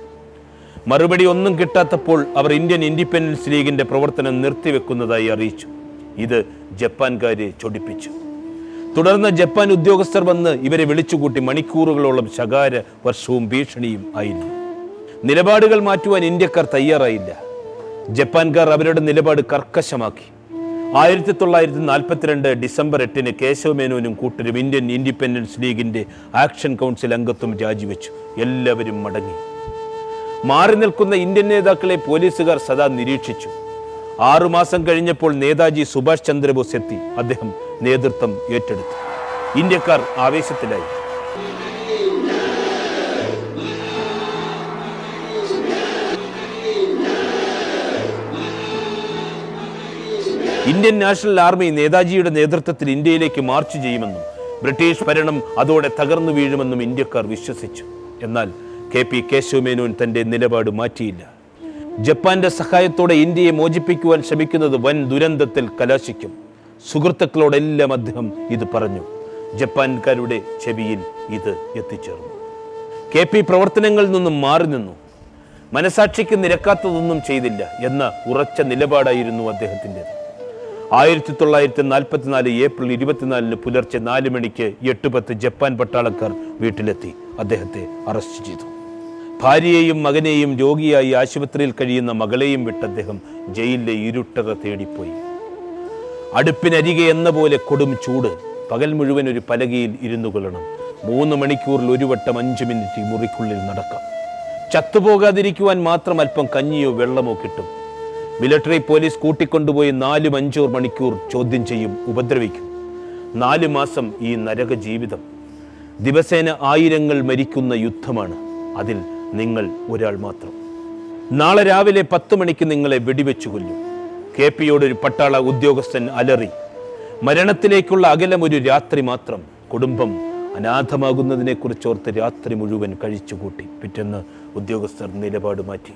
മറുപടി ഒന്നും കിട്ടാത്തപ്പോൾ അവർ ഇന്ത്യൻ ഇൻഡിപെൻഡൻസ് ലീഗിന്റെ പ്രവർത്തനം നിർത്തിവെക്കുന്നതായി അറിയിച്ചു ഇത് ജപ്പാൻകാരെ ചൊടിപ്പിച്ചു തുടർന്ന് ജപ്പാൻ ഉദ്യോഗസ്ഥർ വന്ന് ഇവരെ വിളിച്ചുകൂട്ടി മണിക്കൂറുകളോളം ശകാര വർഷവും ഭീഷണിയും ആയിരുന്നു നിലപാടുകൾ മാറ്റുവാൻ ഇന്ത്യക്കാർ തയ്യാറായില്ല ജപ്പാൻകാർ അവരുടെ നിലപാട് കർക്കശമാക്കി ആയിരത്തി തൊള്ളായിരത്തി നാൽപ്പത്തിരണ്ട് ഡിസംബർ എട്ടിന് കേശവമേനോനും കൂട്ടരും ഇന്ത്യൻ ഇൻഡിപെൻഡൻസ് ലീഗിന്റെ ആക്ഷൻ കൗൺസിൽ അംഗത്വം രാജിവെച്ചു എല്ലാവരും മടങ്ങി മാറി നിൽക്കുന്ന ഇന്ത്യൻ നേതാക്കളെ പോലീസുകാർ സദാ നിരീക്ഷിച്ചു ആറുമാസം കഴിഞ്ഞപ്പോൾ നേതാജി സുഭാഷ് ചന്ദ്രബോസ് എത്തി അദ്ദേഹം നേതൃത്വം ഏറ്റെടുത്തു ഇന്ത്യക്കാർ ആവേശത്തിലായി ഇന്ത്യൻ നാഷണൽ ആർമി നേതാജിയുടെ നേതൃത്വത്തിൽ ഇന്ത്യയിലേക്ക് മാർച്ച് ചെയ്യുമെന്നും ബ്രിട്ടീഷ് ഭരണം അതോടെ തകർന്നു വീഴുമെന്നും ഇന്ത്യക്കാർ വിശ്വസിച്ചു എന്നാൽ കെ പി കേശവമേനോൻ തന്റെ നിലപാട് മാറ്റിയില്ല ജപ്പാന്റെ സഹായത്തോടെ ഇന്ത്യയെ മോചിപ്പിക്കുവാൻ ശ്രമിക്കുന്നത് വൻ ദുരന്തത്തിൽ കലാശിക്കും സുഹൃത്തുക്കളോടെല്ലാം അദ്ദേഹം ഇത് പറഞ്ഞു ജപ്പാൻകാരുടെ ചെവിയിൽ ഇത് എത്തിച്ചേർന്നു കെ പി പ്രവർത്തനങ്ങളിൽ നിന്നും മാറി നിന്നു മനസാക്ഷിക്ക് നിരക്കാത്തതൊന്നും ചെയ്തില്ല എന്ന ഉറച്ച നിലപാടായിരുന്നു അദ്ദേഹത്തിൻ്റെത് ആയിരത്തി തൊള്ളായിരത്തി നാൽപ്പത്തിനാല് ഏപ്രിൽ ഇരുപത്തിനാലിന് പുലർച്ചെ നാല് മണിക്ക് എട്ട് പത്ത് ജപ്പാൻ പട്ടാളക്കാർ വീട്ടിലെത്തി അദ്ദേഹത്തെ അറസ്റ്റ് ചെയ്തു ഭാര്യയെയും മകനെയും രോഗിയായി ആശുപത്രിയിൽ കഴിയുന്ന മകളെയും വിട്ട് അദ്ദേഹം ജയിലിലെ ഇരുട്ടറ തേടിപ്പോയി അടുപ്പിനരികെ എന്ന പോലെ കൊടും ചൂട് പകൽ മുഴുവൻ ഒരു പലകയിൽ ഇരുന്നു കൊള്ളണം മൂന്ന് മണിക്കൂറിൽ ഒരു വട്ടം അഞ്ച് മിനിറ്റ് ഈ മുറിക്കുള്ളിൽ നടക്കാം ചത്തുപോകാതിരിക്കുവാൻ മാത്രം അല്പം കഞ്ഞിയോ വെള്ളമോ കിട്ടും മിലിറ്ററി പോലീസ് കൂട്ടിക്കൊണ്ടുപോയി നാലും അഞ്ചോ മണിക്കൂർ ചോദ്യം ചെയ്യും ഉപദ്രവിക്കും നാല് മാസം ഈ നരക ജീവിതം ദിവസേന ആയിരങ്ങൾ മരിക്കുന്ന യുദ്ധമാണ് അതിൽ നിങ്ങൾ ഒരാൾ മാത്രം നാളെ രാവിലെ പത്ത് മണിക്ക് നിങ്ങളെ വെടിവെച്ചു കൊല്ലും കെ പിയോട് ഒരു പട്ടാള ഉദ്യോഗസ്ഥൻ അലറി മരണത്തിലേക്കുള്ള അകലം ഒരു രാത്രി മാത്രം കുടുംബം അനാഥമാകുന്നതിനെക്കുറിച്ചോർത്ത് രാത്രി മുഴുവൻ കഴിച്ചുകൂട്ടി പിറ്റേന്ന് ഉദ്യോഗസ്ഥർ നിലപാട് മാറ്റി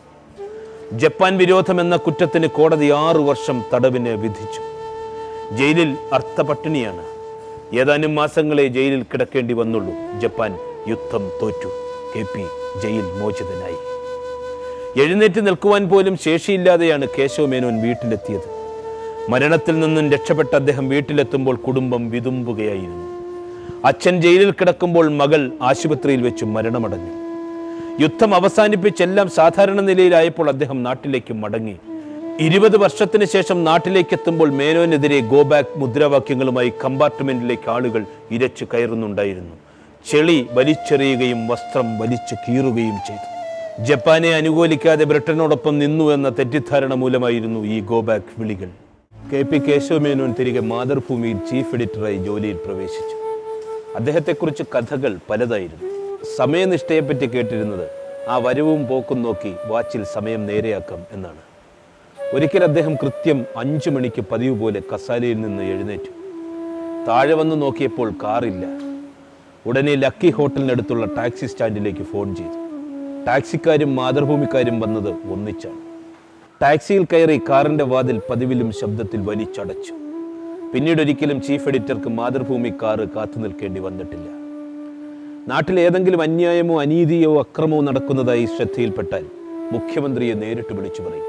ജപ്പാൻ വിരോധം എന്ന കുറ്റത്തിന് കോടതി ആറു വർഷം തടവിന് വിധിച്ചു ജയിലിൽ അർത്ഥപട്ടിണിയാണ് ഏതാനും മാസങ്ങളെ ജയിലിൽ കിടക്കേണ്ടി വന്നുള്ളൂ ജപ്പാൻ യുദ്ധം തോറ്റു കെ പി ജയിൽ മോചിതനായി എഴുന്നേറ്റ് നിൽക്കുവാൻ പോലും ശേഷിയില്ലാതെയാണ് കേശവമേനോൻ വീട്ടിലെത്തിയത് മരണത്തിൽ നിന്നും രക്ഷപ്പെട്ട അദ്ദേഹം വീട്ടിലെത്തുമ്പോൾ കുടുംബം വിതുമ്പുകയായിരുന്നു അച്ഛൻ ജയിലിൽ കിടക്കുമ്പോൾ മകൾ ആശുപത്രിയിൽ വെച്ച് മരണമടഞ്ഞു യുദ്ധം അവസാനിപ്പിച്ചെല്ലാം സാധാരണ നിലയിലായപ്പോൾ അദ്ദേഹം നാട്ടിലേക്ക് മടങ്ങി ഇരുപത് വർഷത്തിന് ശേഷം നാട്ടിലേക്ക് എത്തുമ്പോൾ മേനോനെതിരെ ഗോ ബാക്ക് മുദ്രാവാക്യങ്ങളുമായി കമ്പാർട്ട്മെന്റിലേക്ക് ആളുകൾ ഇരച്ചു കയറുന്നുണ്ടായിരുന്നു ചെളി വലിച്ചെറിയുകയും വസ്ത്രം വലിച്ചു കീറുകയും ചെയ്തു ജപ്പാനെ അനുകൂലിക്കാതെ ബ്രിട്ടനോടൊപ്പം നിന്നു എന്ന തെറ്റിദ്ധാരണ മൂലമായിരുന്നു ഈ ഗോ ബാക്ക് വിളികൾ കെ പി കേശവമേനോൻ തിരികെ മാതൃഭൂമിയിൽ ചീഫ് എഡിറ്ററായി ജോലിയിൽ പ്രവേശിച്ചു അദ്ദേഹത്തെക്കുറിച്ച് കഥകൾ പലതായിരുന്നു സമയനിഷ്ഠയെപ്പറ്റി കേട്ടിരുന്നത് ആ വരവും പോക്കും നോക്കി വാച്ചിൽ സമയം നേരെയാക്കാം എന്നാണ് ഒരിക്കൽ അദ്ദേഹം കൃത്യം അഞ്ചു മണിക്ക് പതിവ് പോലെ കസാലയിൽ നിന്ന് എഴുന്നേറ്റു താഴെ വന്ന് നോക്കിയപ്പോൾ കാറില്ല ഉടനെ ലക്കി ഹോട്ടലിനടുത്തുള്ള ടാക്സി സ്റ്റാൻഡിലേക്ക് ഫോൺ ചെയ്തു ടാക്സിക്കാരും മാതൃഭൂമിക്കാരും വന്നത് ഒന്നിച്ചാണ് ടാക്സിയിൽ കയറി കാറിന്റെ വാതിൽ പതിവിലും ശബ്ദത്തിൽ വലിച്ചടച്ചു പിന്നീട് ഒരിക്കലും ചീഫ് എഡിറ്റർക്ക് മാതൃഭൂമി കാറ് കാത്തു നിൽക്കേണ്ടി വന്നിട്ടില്ല നാട്ടിൽ ഏതെങ്കിലും അന്യായമോ അനീതിയോ അക്രമമോ നടക്കുന്നതായി ശ്രദ്ധയിൽപ്പെട്ടാൽ മുഖ്യമന്ത്രിയെ നേരിട്ട് വിളിച്ചു പറയും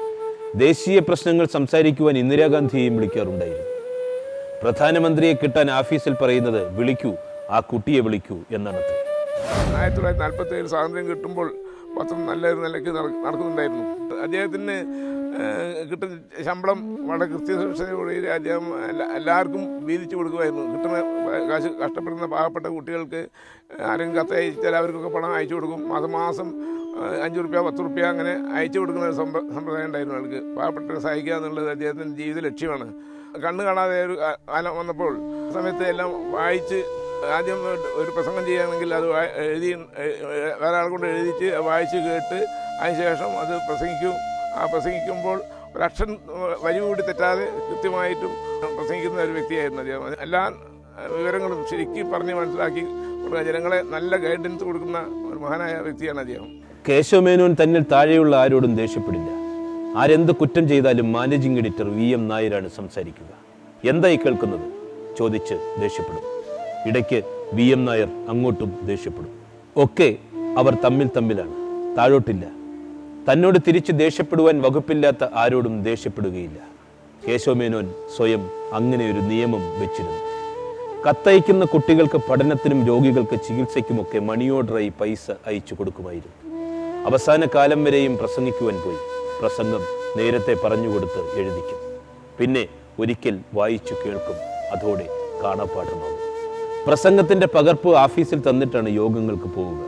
ദേശീയ പ്രശ്നങ്ങൾ സംസാരിക്കുവാൻ ഇന്ദിരാഗാന്ധിയെയും വിളിക്കാറുണ്ടായിരുന്നു പ്രധാനമന്ത്രിയെ കിട്ടാൻ ആഫീസിൽ പറയുന്നത് വിളിക്കൂ ആ കുട്ടിയെ വിളിക്കൂ എന്നാണത്രേ ആയിരത്തി തൊള്ളായിരത്തി നാൽപ്പത്തി ഏഴ് സ്വാതന്ത്ര്യം കിട്ടുമ്പോൾ പത്രം നല്ല ഒരു നിലയ്ക്ക് നട- നടക്കുന്നുണ്ടായിരുന്നു അദ്ദേഹത്തിന് ഏഹ്, കിട്ടുന്ന ശമ്പളം വളരെ കൃത്യനിഷ്ഠയോടെ അദ്ദേഹം എല്ലാ- എല്ലാവർക്കും വീതിച്ചു കൊടുക്കുമായിരുന്നു കിട്ടുന്ന കാശ് കഷ്ടപ്പെടുന്ന പാവപ്പെട്ട കുട്ടികൾക്ക് ആരെങ്കിലും കത്ത് അയച്ചാൽ അവർക്കൊക്കെ പണം അയച്ചു കൊടുക്കും മാസം മാസം ഏഹ്, അഞ്ച് റുപ്യ പത്ത് റുപ്യ അങ്ങനെ അയച്ചു കൊടുക്കുന്ന ഒരു സമ്പ്ര- സമ്പ്രദായം ഉണ്ടായിരുന്നു ആൾക്ക് പാവപ്പെട്ടവരെ സഹായിക്കുക എന്നുള്ളത് അദ്ദേഹത്തിൻ്റെ ജീവിത ലക്ഷ്യമാണ് കണ്ണ് കാണാതെ ഒരു കാ- കാലം വന്നപ്പോൾ ആ സമയത്ത് എല്ലാം വായിച്ച് ആദ്യം ഒരു പ്രസംഗം ചെയ്യുകയാണെങ്കിൽ അത് വാ- എഴുതി ഏ- ഏ- വേറെ ആളെ കൊണ്ട് എഴുതിച്ച് വായിച്ച് കേട്ട് അതിനുശേഷം അത് പ്രസംഗിക്കും ആ പ്രസംഗിക്കുമ്പോൾ ഒരക്ഷരം ഏഹ്, വരി കൂടി തെറ്റാതെ കൃത്യമായിട്ടും പ്രസംഗിക്കുന്ന ഒരു വ്യക്തിയായിരുന്നു അദ്ദേഹം അത് എല്ലാ ഏഹ്, വിവരങ്ങളും ശരിക്കും പറഞ്ഞ് മനസ്സിലാക്കി കൊടുക്കുക ജനങ്ങളെ നല്ല ഗൈഡൻസ് കൊടുക്കുന്ന ഒരു മഹാനായ വ്യക്തിയാണ് അദ്ദേഹം കേശവമേനോൻ തന്നിൽ താഴെയുള്ള ആരോടും ദേഷ്യപ്പെടില്ല ആരെന്ത് കുറ്റം ചെയ്താലും മാനേജിംഗ് എഡിറ്റർ വി എം നായരാണ് സംസാരിക്കുക എന്തായി കേൾക്കുന്നത് ചോദിച്ച് ദേഷ്യപ്പെടും ഇടയ്ക്ക് വി എം നായർ അങ്ങോട്ടും ദേഷ്യപ്പെടും ഒക്കെ അവർ തമ്മിൽ തമ്മിലാണ് താഴോട്ടില്ല തന്നോട് തിരിച്ച് ദേഷ്യപ്പെടുവാൻ വകുപ്പില്ലാത്ത ആരോടും ദേഷ്യപ്പെടുകയില്ല കേശവമേനോൻ സ്വയം അങ്ങനെ ഒരു നിയമം വെച്ചിരുന്നു കത്തയക്കുന്ന കുട്ടികൾക്ക് പഠനത്തിനും രോഗികൾക്ക് ചികിത്സയ്ക്കുമൊക്കെ മണി ഓർഡറായി പൈസ അയച്ചു കൊടുക്കുമായിരുന്നു അവസാന കാലം വരെയും പ്രസംഗിക്കുവാൻ പോയി പ്രസംഗം നേരത്തെ പറഞ്ഞുകൊടുത്ത് എഴുതിക്കും പിന്നെ ഒരിക്കൽ വായിച്ചു കേൾക്കും അതോടെ കാണാപ്പാഠമാകും പ്രസംഗത്തിന്റെ പകർപ്പ് ഓഫീസിൽ തന്നിട്ടാണ് യോഗങ്ങൾക്ക് പോവുക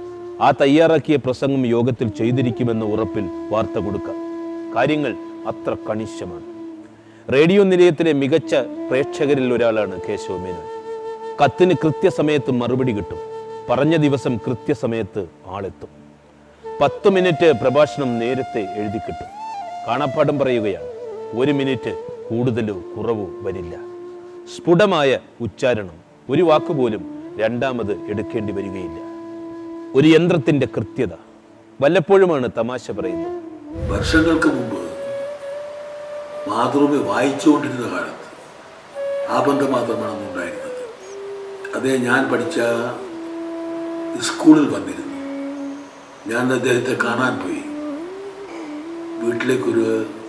ആ തയ്യാറാക്കിയ പ്രസംഗം യോഗത്തിൽ ചെയ്തിരിക്കുമെന്ന ഉറപ്പിൽ വാർത്ത കൊടുക്കാം കാര്യങ്ങൾ അത്ര കണിശമാണ് റേഡിയോ നിലയത്തിലെ മികച്ച പ്രേക്ഷകരിൽ ഒരാളാണ് കേശവ മേനോൻ കത്തിന് കൃത്യസമയത്ത് മറുപടി കിട്ടും പറഞ്ഞ ദിവസം കൃത്യസമയത്ത് ആളെത്തും പത്ത് മിനിറ്റ് പ്രഭാഷണം നേരത്തെ എഴുതി കിട്ടും കാണാപ്പാഠം പറയുകയാണ് ഒരു മിനിറ്റ് കൂടുതലോ കുറവോ വരില്ല സ്ഫുടമായ ഉച്ചാരണം ഒരു വാക്കുപോലും രണ്ടാമത് എടുക്കേണ്ടി വരികയില്ല ഒരു യന്ത്രത്തിന്റെ കൃത്യത വല്ലപ്പോഴുമാണ് തമാശ പറയുന്നത് വർഷങ്ങൾക്ക് മുമ്പ് മാതൃഭൂമി വായിച്ചുകൊണ്ടിരുന്ന കാലത്ത് ആ ബന്ധം മാത്രമാണ് അന്നുണ്ടായിരുന്നത് അതേ ഞാൻ പഠിച്ച സ്കൂളിൽ വന്നിരുന്നു ഞാൻ അദ്ദേഹത്തെ കാണാൻ പോയി വീട്ടിലേക്കൊരു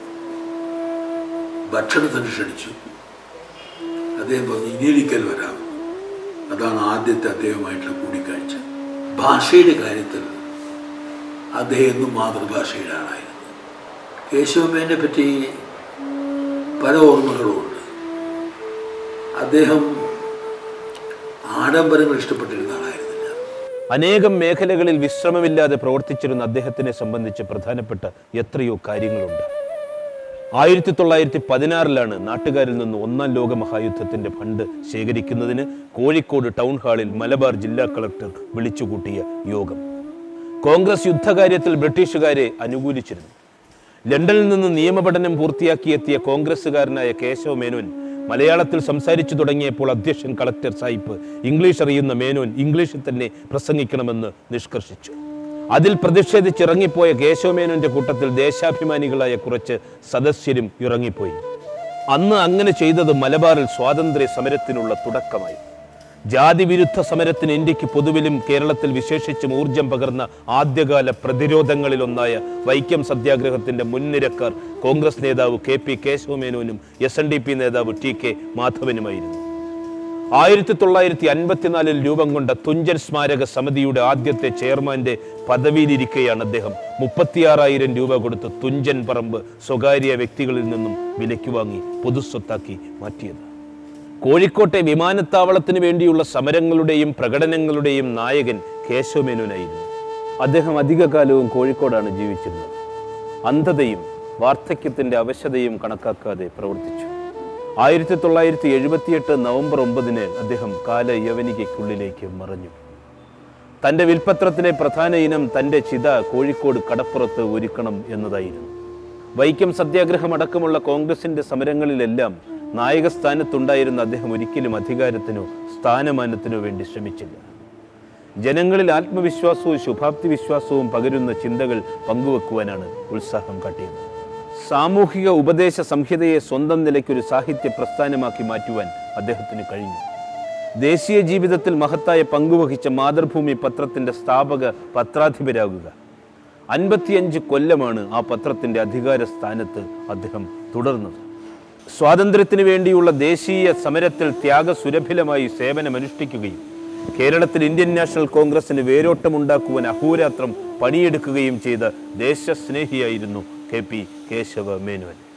ഭക്ഷണത്തിന് ക്ഷണിച്ചു അദ്ദേഹം പറഞ്ഞു ഇനിയൊരിക്കൽ വരാം അതാണ് ആദ്യത്തെ അദ്ദേഹവുമായിട്ടുള്ള കൂടിക്കാഴ്ച ഭാഷയുടെ കാര്യത്തിൽ അദ്ദേഹം എന്നും മാതൃഭാഷയുടെ ആളായിരുന്നു കേശവമേനെ പറ്റി പല ഓർമ്മകളുമുണ്ട് അദ്ദേഹം ആഡംബരങ്ങൾ ഇഷ്ടപ്പെട്ടിരുന്ന ആളായിരുന്നില്ല അനേകം മേഖലകളിൽ വിശ്രമമില്ലാതെ പ്രവർത്തിച്ചിരുന്ന അദ്ദേഹത്തിനെ സംബന്ധിച്ച് പ്രധാനപ്പെട്ട എത്രയോ കാര്യങ്ങളുണ്ട് ആയിരത്തി തൊള്ളായിരത്തി പതിനാറിലാണ് നാട്ടുകാരിൽ നിന്ന് ഒന്നാം ലോക മഹായുദ്ധത്തിന്റെ ഫണ്ട് ശേഖരിക്കുന്നതിന് കോഴിക്കോട് ടൗൺ ഹാളിൽ മലബാർ ജില്ലാ കളക്ടർ വിളിച്ചുകൂട്ടിയ യോഗം കോൺഗ്രസ് യുദ്ധകാര്യത്തിൽ ബ്രിട്ടീഷുകാരെ അനുകൂലിച്ചിരുന്നു ലണ്ടനിൽ നിന്ന് നിയമപഠനം പൂർത്തിയാക്കിയെത്തിയ കോൺഗ്രസ്സുകാരനായ കേശവ മേനോൻ മലയാളത്തിൽ സംസാരിച്ചു തുടങ്ങിയപ്പോൾ അധ്യക്ഷൻ കളക്ടർ സാഹിബ് ഇംഗ്ലീഷ് അറിയുന്ന മേനോൻ ഇംഗ്ലീഷിൽ തന്നെ പ്രസംഗിക്കണമെന്ന് നിഷ്കർഷിച്ചു അതിൽ പ്രതിഷേധിച്ചിറങ്ങിപ്പോയ കേശവമേനോന്റെ കൂട്ടത്തിൽ ദേശാഭിമാനികളായ കുറച്ച് സദസ്യരും ഇറങ്ങിപ്പോയി അന്ന് അങ്ങനെ ചെയ്തത് മലബാറിൽ സ്വാതന്ത്ര്യ സമരത്തിനുള്ള തുടക്കമായി ജാതി വിരുദ്ധ സമരത്തിന് ഇന്ത്യക്ക് പൊതുവിലും കേരളത്തിൽ വിശേഷിച്ചും ഊർജം പകർന്ന ആദ്യകാല പ്രതിരോധങ്ങളിലൊന്നായ വൈക്കം സത്യാഗ്രഹത്തിന്റെ മുൻനിരക്കാർ കോൺഗ്രസ് നേതാവ് കെ പി കേശവമേനോനും എസ് എൻ ഡി പി നേതാവ് ടി കെ മാധവനുമായിരുന്നു ആയിരത്തി തൊള്ളായിരത്തി അൻപത്തിനാലിൽ രൂപം കൊണ്ട തുഞ്ചൻ സ്മാരക സമിതിയുടെ ആദ്യത്തെ ചെയർമാന്റെ പദവിയിലിരിക്കെയാണ് അദ്ദേഹം മുപ്പത്തിയാറായിരം രൂപ കൊടുത്ത് തുഞ്ചൻ പറമ്പ് സ്വകാര്യ വ്യക്തികളിൽ നിന്നും വിലയ്ക്ക് വാങ്ങി പൊതുസ്വത്താക്കി മാറ്റിയത് കോഴിക്കോട്ടെ വിമാനത്താവളത്തിന് വേണ്ടിയുള്ള സമരങ്ങളുടെയും പ്രകടനങ്ങളുടെയും നായകൻ കേശവമേനോനായിരുന്നു അദ്ദേഹം അധികകാലവും കോഴിക്കോടാണ് ജീവിച്ചിരുന്നത് അന്ധതയും വാർദ്ധക്യത്തിൻ്റെ അവശതയും കണക്കാക്കാതെ പ്രവർത്തിച്ചു ആയിരത്തി തൊള്ളായിരത്തി എഴുപത്തിയെട്ട് നവംബർ ഒമ്പതിന് അദ്ദേഹം കാല യവനികയ്ക്കുള്ളിലേക്ക് മറഞ്ഞു തൻ്റെ വിൽപ്പത്രത്തിലെ പ്രധാന ഇനം തൻ്റെ ചിത കോഴിക്കോട് കടപ്പുറത്ത് ഒരുക്കണം എന്നതായിരുന്നു വൈക്കം സത്യാഗ്രഹം അടക്കമുള്ള കോൺഗ്രസിന്റെ സമരങ്ങളിലെല്ലാം നായക സ്ഥാനത്തുണ്ടായിരുന്ന അദ്ദേഹം ഒരിക്കലും അധികാരത്തിനോ സ്ഥാനമാനത്തിനോ വേണ്ടി ശ്രമിച്ചില്ല ജനങ്ങളിൽ ആത്മവിശ്വാസവും ശുഭാപ്തി വിശ്വാസവും പകരുന്ന ചിന്തകൾ പങ്കുവെക്കുവാനാണ് ഉത്സാഹം കാട്ടിയത് സാമൂഹിക ഉപദേശ സംഹിതയെ സ്വന്തം നിലയ്ക്കൊരു സാഹിത്യ പ്രസ്ഥാനമാക്കി മാറ്റുവാൻ അദ്ദേഹത്തിന് കഴിഞ്ഞു ദേശീയ ജീവിതത്തിൽ മഹത്തായ പങ്കുവഹിച്ച മാതൃഭൂമി പത്രത്തിന്റെ സ്ഥാപക പത്രാധിപരാകുക അൻപത്തിയഞ്ച് കൊല്ലമാണ് ആ പത്രത്തിന്റെ അധികാര സ്ഥാനത്ത് അദ്ദേഹം തുടർന്നത് സ്വാതന്ത്ര്യത്തിന് വേണ്ടിയുള്ള ദേശീയ സമരത്തിൽ ത്യാഗസുരഭിലമായി സേവനമനുഷ്ഠിക്കുകയും കേരളത്തിൽ ഇന്ത്യൻ നാഷണൽ കോൺഗ്രസിന് വേരോട്ടമുണ്ടാക്കുവാൻ അഹോരാത്രം പണിയെടുക്കുകയും ചെയ്ത ദേശസ്നേഹിയായിരുന്നു കെ പി കേശവ മേനോൻ